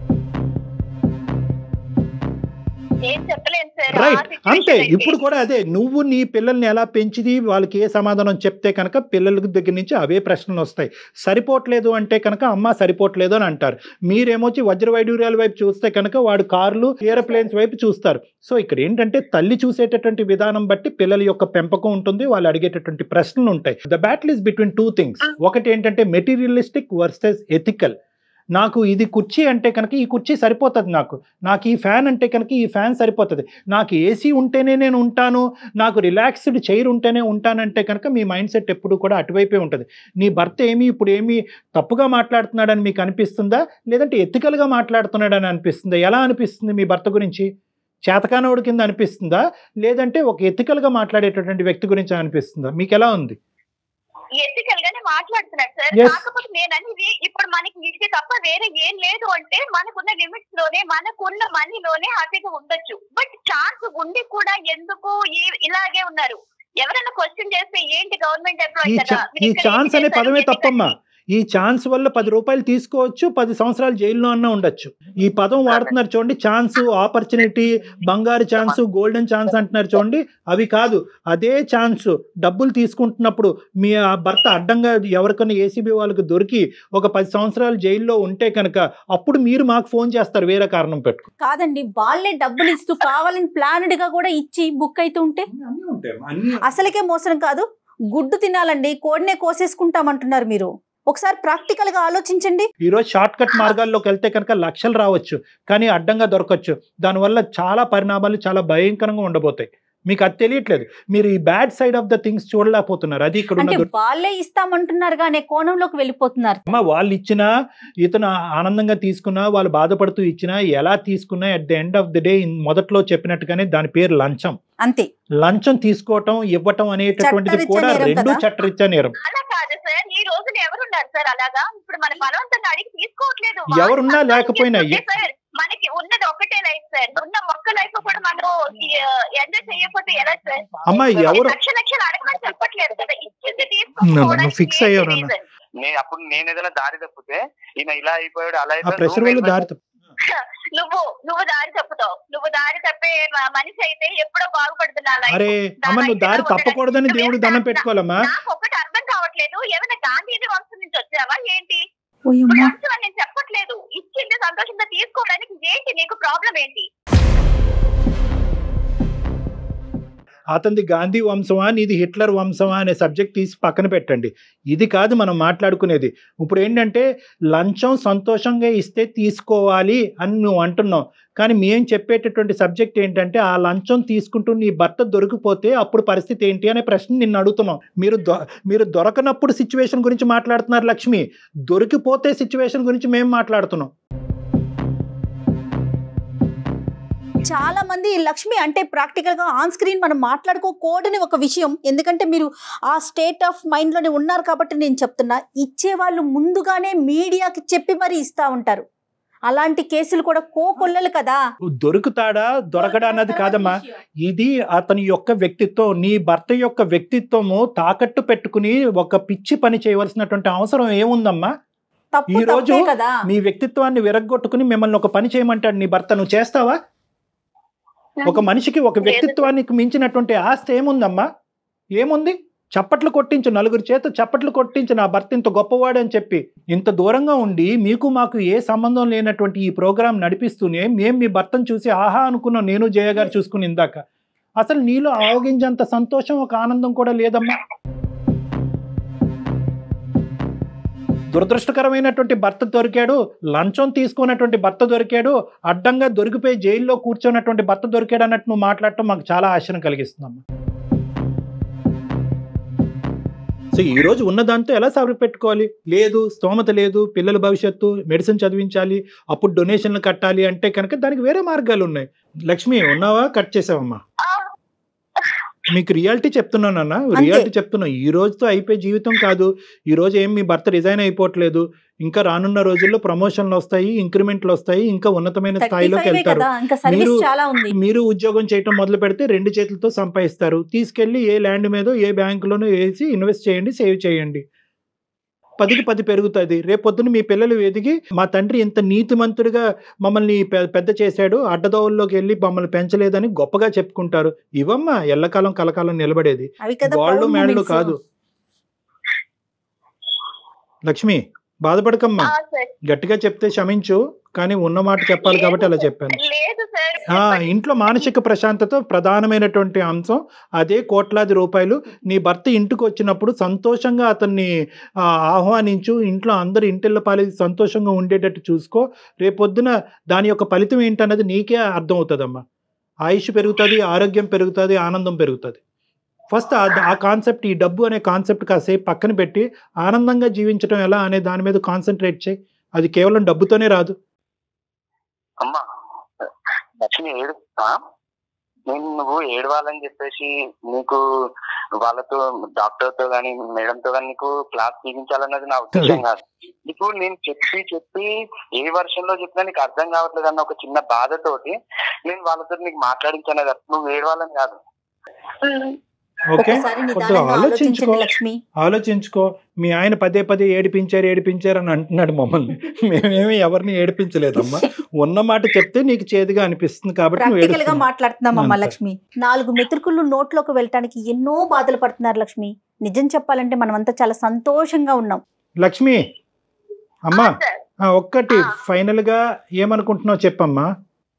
ఏం చెప్పలేను సార్ ఆ రైట్ situation అంతే అయితే. ఇప్పుడు కూడా అదే నువ్వు నీ పిల్లల్ని ఎలా పెంచిది వాళ్ళకి ఏ సమాధానం చెప్తే కనుక పిల్లల దగ్గర నుంచి అవే ప్రశ్నలు వస్తాయి సరిపోవట్లేదు అంటే కనుక అమ్మ సరిపోవట్లేదు అని అంటారు మీరేమొచ్చి వజ్ర వైడూర్యాల వైపు చూస్తే కనుక వాడు కార్లు ఏరోప్లేన్స్ వైపు చూస్తారు సో ఇక్కడ ఏంటంటే తల్లి చూసేటటువంటి విధానం బట్టి పిల్లల యొక్క పెంపకం ఉంటుంది వాళ్ళు అడిగేటటువంటి ప్రశ్నలు ఉంటాయి the battle is between two things ఒకటి ఏంటంటే మెటీరియలిస్టిక్ వర్సెస్ ఎథికల్ నాకు ఇది కుర్చీ అంటే కనుక ఈ కుర్చీ సరిపోతుంది నాకు నాకు ఈ ఫ్యాన్ అంటే కనుక ఈ ఫ్యాన్ సరిపోతుంది నాకు ఏసీ ఉంటేనే నేను ఉంటాను నాకు రిలాక్స్డ్ చైర్ ఉంటేనే ఉంటానంటే కనుక మీ మైండ్ సెట్ ఎప్పుడు కూడా అటువైపే ఉంటుంది నీ భర్త ఏమి ఇప్పుడు ఏమి తప్పుగా మాట్లాడుతున్నాడని మీకు అనిపిస్తుందా లేదంటే ఎత్తికలుగా మాట్లాడుతున్నాడని అనిపిస్తుందా ఎలా అనిపిస్తుంది మీ భర్త గురించి చేతకానోడి కింద అనిపిస్తుందా లేదంటే ఒక ఎత్తికలుగా మాట్లాడేటటువంటి వ్యక్తి గురించి అనిపిస్తుందా మీకు ఎలా ఉంది ఎథికల్ గానే మాట్లాడుతున్నాడు సార్ Yes. కాకపోతే నేను అనేది ఇప్పుడు మనకి ఇది తప్ప వేరే ఏం లేదు అంటే మనకున్న లిమిట్స్ లోనే మనకున్న మనీలోనే హ్యాపీగా ఉండొచ్చు బట్ ఛాన్స్ ఉండి కూడా ఎందుకు ఈ- ఇలాగే ఉన్నారు ఎవరైనా క్వశ్చన్ చేస్తే ఏంటి గవర్నమెంట్ ఈ ఎంప్లాయీ కదా ఛా- మీరు ఈ ఇక్కడ ఛాన్స్ ఏం అనే చేశారు? పదమే ఎందుకని? తప్పమ్మా ఈ ఛాన్స్ వల్ల పది రూపాయలు తీసుకోవచ్చు పది సంవత్సరాలు జైల్లో అన్నా ఉండొచ్చు ఈ పదం వాడుతున్నారు చూడండి ఛాన్స్ ఆపర్చునిటీ బంగారు ఛాన్స్ గోల్డెన్ ఛాన్స్ అంటున్నారు చూడండి అవి కాదు అదే ఛాన్స్ డబ్బులు తీసుకుంటున్నప్పుడు మీ ఆ భర్త అడ్డంగా ఎవరికైనా ఏసీబీ వాళ్ళకి దొరికి ఒక పది సంవత్సరాలు జైల్లో ఉంటే కనుక అప్పుడు మీరు మాకు ఫోన్ చేస్తారు వేరే కారణం పెట్టుకు కాదండి వాళ్ళే డబ్బులు ఇస్తూ కావాలని ప్లానెడ్ గా కూడా ఇచ్చి బుక్ అయితే ఉంటే అసలుకే మోసం కాదు గుడ్డు తినాలండి కోడినే కోసేసుకుంటామంటున్నారు మీరు ఒకసారి ప్రాక్టికల్ గా ఆలోచించండి ఈ రోజు షార్ట్ కట్ మార్గాల్లోకి వెళ్తే కనుక లక్షలు రావచ్చు కానీ అడ్డంగా దొరకచ్చు దానివల్ల చాలా పరిణామాలు చాలా భయంకరంగా ఉండబోతాయి మీకు అది తెలియట్లేదు మీరు ఈ bad side of the things చూడలేకపోతున్నారు అది ఇక్కడ అంటే ఉన్న వాళ్ళే ఇస్తామంటున్నారు అనే కోణంలోకి వెళ్ళిపోతున్నారు అమ్మ వాళ్ళు ఇచ్చినా ఇతను ఆనందంగా తీసుకున్నా వాళ్ళు బాధపడుతూ ఇచ్చినా ఎలా తీసుకున్నా at the end of the day మొదట్లో చెప్పినట్టుగానే దాని పేరు లంచం అంతే లంచం తీసుకోవటం ఇవ్వటం అనేటటువంటిది చట్టరీత్యా కూడా నేరం రెండు కదా? చట్టరీత్యా నేరం అలా కాదు సార్ ఈ రోజున ఎవరున్నారు సార్ అలాగా ఇప్పుడు మన బలవంతంగా అడిగి తీసుకోవట్లేదు ఎవరున్నా వాళ్ళు లేకపోయినా చేసుకుంటే సార్ మనకి ఉన్నది ఒకటే లైఫ్ సార్ ఉన్న ఒక్క లైఫ్ కూడా మనం ఎంజాయ్ చేయకపోతే ఎలా సార్ అమ్మ ఎవరు లక్ష లక్షలు అడగమని చెప్పట్లేదు కదా ఇచ్చింది నన్ను fix అయ్యావు నాన్న. తీసుకోవడానికి నేను అప్పుడు నేను ఏదైనా దారి తప్పితే ఈయన ఇలా అయిపోయాడు అలా ఆ అయిపోయాడు ప్రెషర్ వల్ల నువ్వు దారి తప్పు. నువ్వు నువ్వు దారి తప్పుతావు నువ్వు దారి తప్పే మ- మనిషి అయితే ఎప్పుడో బాగుపడుతున్నా life. అరే అమ్మ నువ్వు దారి తప్పకూడదని దేవుడు దండం పెట్టుకోవాలమ్మా నాకు ఒకటి అర్థం కావట్లేదు ఏమైనా గాంధీజీ వంశం నుంచి వచ్చావా ఏంటి ఇప్పుడు వంశం అని నేను చెప్పట్లేదు ఇచ్చింది సంతోషంగా తీసుకోవడానికి ఏంటి నీకు ప్రాబ్లం ఏంటి అతనిది గాంధీ వంశమా నీది హిట్లర్ వంశమా అనే సబ్జెక్ట్ తీసి పక్కన పెట్టండి ఇది కాదు మనం మాట్లాడుకునేది ఇప్పుడు ఏంటంటే లంచం సంతోషంగా ఇస్తే తీసుకోవాలి అని నువ్వు అంటున్నావు కానీ మేము చెప్పేటటువంటి సబ్జెక్ట్ ఏంటంటే ఆ లంచం తీసుకుంటూ నీ భర్త దొరికిపోతే అప్పుడు పరిస్థితి ఏంటి అనే ప్రశ్న నిన్ను అడుగుతున్నాం మీరు దొ మీరు దొరకనప్పుడు సిచ్యువేషన్ గురించి మాట్లాడుతున్నారు లక్ష్మి దొరికిపోతే సిచ్యువేషన్ గురించి మేము మాట్లాడుతున్నాం చాలా మంది లక్ష్మి అంటే ప్రాక్టికల్ గా ఆన్ స్క్రీన్ మనం మాట్లాడుకోకూడని ఒక విషయం ఎందుకంటే మీరు ఆ స్టేట్ ఆఫ్ మైండ్ లోనే ఉన్నారు కాబట్టి నేను చెప్తున్నా ఇచ్చే వాళ్ళు ముందుగానే మీడియాకి చెప్పి మరి ఇస్తా ఉంటారు అలాంటి కేసులు కూడా కోకొల్లలు కదా దొరుకుతాడా దొరకడా అన్నది కాదమ్మా ఇది అతని యొక్క వ్యక్తిత్వం నీ భర్త యొక్క వ్యక్తిత్వము తాకట్టు పెట్టుకుని ఒక పిచ్చి పని చేయవలసినటువంటి అవసరం ఏముందమ్మా తప్పు ఈ రోజు తప్పే కదా నీ వ్యక్తిత్వాన్ని విరగ్గొట్టుకుని మిమ్మల్ని ఒక పని చేయమంటాడు నీ భర్త నువ్వు చేస్తావా ఒక మనిషికి ఒక వ్యక్తిత్వానికి మించినటువంటి ఆస్తి ఏముందమ్మా ఏముంది చప్పట్లు కొట్టించు నలుగురు చేత చప్పట్లు కొట్టించు నా భర్త ఇంత గొప్పవాడు అని చెప్పి ఇంత దూరంగా ఉండి మీకు మాకు ఏ సంబంధం లేనటువంటి ఈ ప్రోగ్రాం నడిపిస్తూనే మేము మీ భర్తను చూసి ఆహా అనుకున్నాం నేను జయ గారు చూసుకుని ఇందాక అసలు నీలో ఆవగించేంత సంతోషం ఒక ఆనందం కూడా లేదమ్మా దురదృష్టకరమైనటువంటి భర్త దొరికాడు లంచం తీసుకున్నటువంటి భర్త దొరికాడు అడ్డంగా దొరికిపోయి జైల్లో కూర్చున్నటువంటి భర్త దొరికాడు అన్నట్టు నువ్వు మాట్లాడటం మాకు చాలా ఆశను కలిగిస్తుందమ్మా సో ఈ రోజు ఉన్న దాంతో ఎలా సరిపెట్టుకోవాలి లేదు స్తోమత లేదు పిల్లల భవిష్యత్తు మెడిసిన్ చదివించాలి అప్పుడు డొనేషన్లు కట్టాలి అంటే కనుక దానికి వేరే మార్గాలు ఉన్నాయి లక్ష్మి ఉన్నావా కట్ చేసావమ్మా ఆ, మీకు రియాలిటీ చెప్తున్నానన్న రియాలిటీ చెప్తున్నా ఈ రోజుతో అయిపోయే జీవితం కాదు ఈ రోజు ఏం మీ భర్త రిజైన్ అయిపోవట్లేదు ఇంకా రానున్న రోజుల్లో ప్రమోషన్లు వస్తాయి ఇంక్రిమెంట్లు వస్తాయి ఇంకా ఉన్నతమైన థర్టీ స్థాయిలోకి ఫైవ్ వెళ్తారు కదా ఇంకా సర్వీస్ మీరు- చాలా ఉంది మీరు ఉద్యోగం చేయటం మొదలు పెడితే రెండు చేతులతో సంపాదిస్తారు తీసుకెళ్లి ఏ ల్యాండ్ మీద ఏ బ్యాంకులోనో వేసి ఇన్వెస్ట్ చేయండి సేవ్ చేయండి పదికి పది పెరుగుతుంది రేపొద్దున మీ పిల్లలు ఎదిగి మా తండ్రి ఇంత నీతిమంతుడిగా మమ్మల్ని పె- పెద్ద చేశాడు అడ్డదోవల్లోకి వెళ్ళి మమ్మల్ని పెంచలేదని గొప్పగా చెప్పుకుంటారు ఇవమ్మా ఎల్లకాలం కలకాలం నిలబడేది అవి కదా గోళ్ళు proud మేడలు moments. కాదు లక్ష్మి బాధపడకమ్మా ఆ, సార్ గట్టిగా చెప్తే క్షమించు కానీ ఉన్న మాట చెప్పాలి కాబట్టి అలా చెప్పాను లేదు సార్ ఆ, ఇంట్లో మానసిక ప్రశాంతత ప్రధానమైనటువంటి అంశం అదే కోట్లాది రూపాయలు నీ భర్త ఇంటికి వచ్చినప్పుడు సంతోషంగా అతన్ని ఆ, ఆహ్వానించు ఇంట్లో అందరు ఇంటిళ్ళ పాలి సంతోషంగా ఉండేటట్టు చూసుకో రేపొద్దున దాని యొక్క ఫలితం ఏంటన్నది నీకే అర్థం అవుతుందమ్మా ఆయుష్ పెరుగుతుంది ఆరోగ్యం పెరుగుతుంది ఆనందం పెరుగుతుంది ఫస్ట్ ఆ- ఆ కాన్సెప్ట్ ఈ డబ్బు అనే కాన్సెప్ట్ కాసేపు పక్కన పెట్టి ఆనందంగా జీవించడం ఎలా అనే దాని మీద కాన్సన్ట్రేట్ చేయి అది కేవలం డబ్బుతోనే రాదు అమ్మా లక్ష్మి ఏడుస్తా నేను నువ్వు ఏడవాలని చెప్పేసి నీకు వాళ్ళతో డాక్టర్ తో గానీ మేడం తో గానీ నీకు క్లాస్ తీపించాలన్నది నా ఉద్దేశం కాదు నీకు నేను చెప్పి చెప్పి ఏ వర్షంలో చెప్పినా నీకు అర్థం కావట్లేదు అన్న ఒక చిన్న బాధతోటి నేను వాళ్ళతో నీకు మాట్లాడించాను కదా నువ్వు ఏడవాలని కాదు ఉమ్. ఓకే ఒకసారి కొద్దిగా నిదానంగా ఆలోచించుకో ఆలోచించండి లక్ష్మి ఆలోచించుకో మీ ఆయన పదే పదే ఏడిపించారు ఏడిపించారు అని అంటున్నాడు మమ్మల్ని మేమేమి ఎవరిని ఏడిపించలేదమ్మా ఉన్న మాట చెప్తే నీకు చేదుగా అనిపిస్తుంది కాబట్టి నువ్వు ప్రాక్టికల్ గా ఏడుస్తున్నావు. మాట్లాడుతున్నామమ్మా అంతే. లక్ష్మి నాలుగు మెతుకులు నోట్లోకి వెళ్ళటానికి ఎన్నో బాధలు పడుతున్నారు లక్ష్మి నిజం చెప్పాలంటే మనమంతా చాలా సంతోషంగా ఉన్నాం లక్ష్మి అమ్మా సార్ ఆ, ఒక్కటి ఆ. ఫైనల్ గా ఏమనుకుంటున్నావు చెప్పమ్మా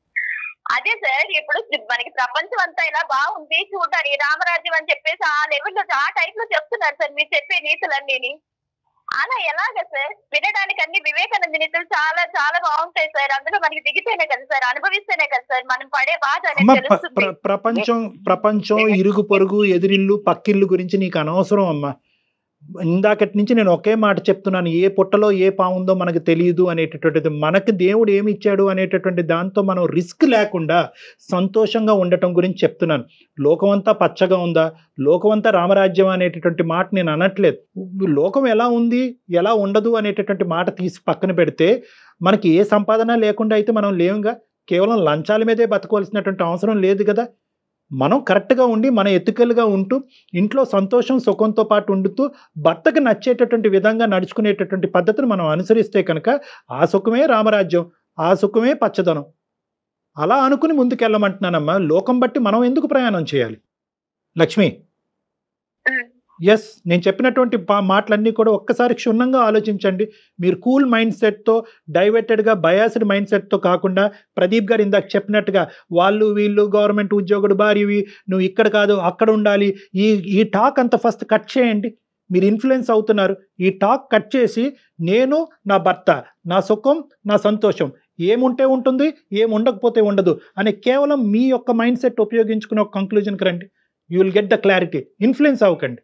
అదే సార్ ఇప్పుడు మనకి ప్రపంచం అంతా ఇలా బాగుంది చూడాలి రామరాజ్యం అని చెప్పేసి ఆ లెవెల్లో ఆ టైప్ లో చెప్తున్నారు సార్ మీరు చెప్పే నీతులన్నీ అలా ఎలాగ సార్ వినడానికి అన్ని వివేకానంద నీతులు చాలా చాలా బాగుంటాయి సార్ అందులో మనకి దిగితేనే కదా సార్ అనుభవిస్తేనే కదా సార్ మనం పడే బాధ అమ్మ అనేది ప్ర- తెలుస్తుంది ప్ర- ప్రపంచం ప్రపంచం ఇరుగు పొరుగు ఎదిరిల్లు పక్కిల్లు గురించి నీకు అనవసరం అమ్మా ఇందాకటి నుంచి నేను ఒకే మాట చెప్తున్నాను ఏ పుట్టలో ఏ పావుందో మనకు తెలియదు అనేటటువంటిది మనకు దేవుడు ఏమి ఇచ్చాడు అనేటటువంటి దాంతో మనం రిస్క్ లేకుండా సంతోషంగా ఉండటం గురించి చెప్తున్నాను లోకమంతా పచ్చగా ఉందా లోకమంతా రామరాజ్యం అనేటటువంటి మాట నేను అనట్లేదు లోకం ఎలా ఉంది ఎలా ఉండదు అనేటటువంటి మాట తీసి పక్కన పెడితే మనకి ఏ సంపాదన లేకుండా అయితే మనం లేవుగా కేవలం లంచాల మీదే బతకవలసినటువంటి అవసరం లేదు కదా మనం కరెక్ట్గా ఉండి మన ఎత్తుకలుగా ఉంటూ ఇంట్లో సంతోషం సుఖంతో పాటు ఉండుతూ భర్తకు నచ్చేటటువంటి విధంగా నడుచుకునేటటువంటి పద్ధతిని మనం అనుసరిస్తే కనుక ఆ సుఖమే రామరాజ్యం ఆ సుఖమే పచ్చదనం అలా అనుకుని ముందుకెళ్ళమంటున్నానమ్మా లోకం బట్టి మనం ఎందుకు ప్రయాణం చేయాలి లక్ష్మి ఉమ్. ఎస్ నేను చెప్పినటువంటి పా- మాటలన్నీ కూడా ఒక్కసారి క్షుణ్ణంగా ఆలోచించండి మీరు కూల్ మైండ్ సెట్తో డైవర్టెడ్గా బయాస్డ్ మైండ్ సెట్తో కాకుండా ప్రదీప్ గారు ఇందాక చెప్పినట్టుగా వాళ్ళు వీళ్ళు గవర్నమెంట్ ఉద్యోగుడు భార్యవి నువ్వు ఇక్కడ కాదు అక్కడ ఉండాలి ఈ ఈ టాక్ అంత ఫస్ట్ కట్ చేయండి మీరు ఇన్ఫ్లుయెన్స్ అవుతున్నారు ఈ టాక్ కట్ చేసి నేను నా భర్త నా సుఖం నా సంతోషం ఏముంటే ఉంటుంది ఏం ఉండకపోతే ఉండదు అనే కేవలం మీ యొక్క మైండ్ సెట్ ఉపయోగించుకుని ఒక కంక్లూజన్కి రండి you will get the clarity influence అవ్వకండి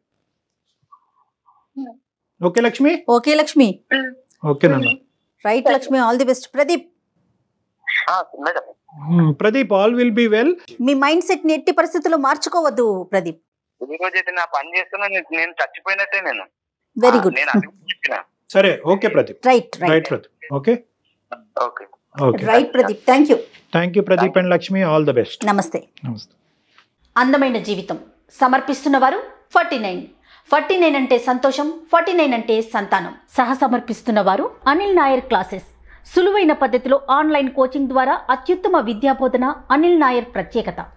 okay Lakshmi okay Lakshmi okay నాన్న right Lakshmi all the best Pradeep ఆ, madam hmm. Pradeep all will be well మీ మైండ్ సెట్ ని ఎట్టి పరిస్థితుల్లో మార్చుకోవద్దు ప్రదీప్ ఈ రోజు అయితే నా పని చేస్తున్నా నేను- నేను చచ్చిపోయినట్టే నేను వెరీ ఆ, గుడ్ నేను అది చెప్పిన సరే okay Pradeep right right right Pradeep okay okay okay right Pradeep thank you thank you Pradeep and Lakshmi all the best నమస్తే నమస్తే అందమైన జీవితం సమర్పిస్తున్నవారు ఫార్టీ నైన్ ఫార్టీ నైన్ అంటే సంతోషం ఫార్టీ నైన్ అంటే సంతానం సహ సమర్పిస్తున్నవారు అనిల్ నాయర్ క్లాసెస్ సులువైన పద్ధతిలో ఆన్లైన్ కోచింగ్ ద్వారా అత్యుత్తమ విద్యాబోధన అనిల్ నాయర్ ప్రత్యేకత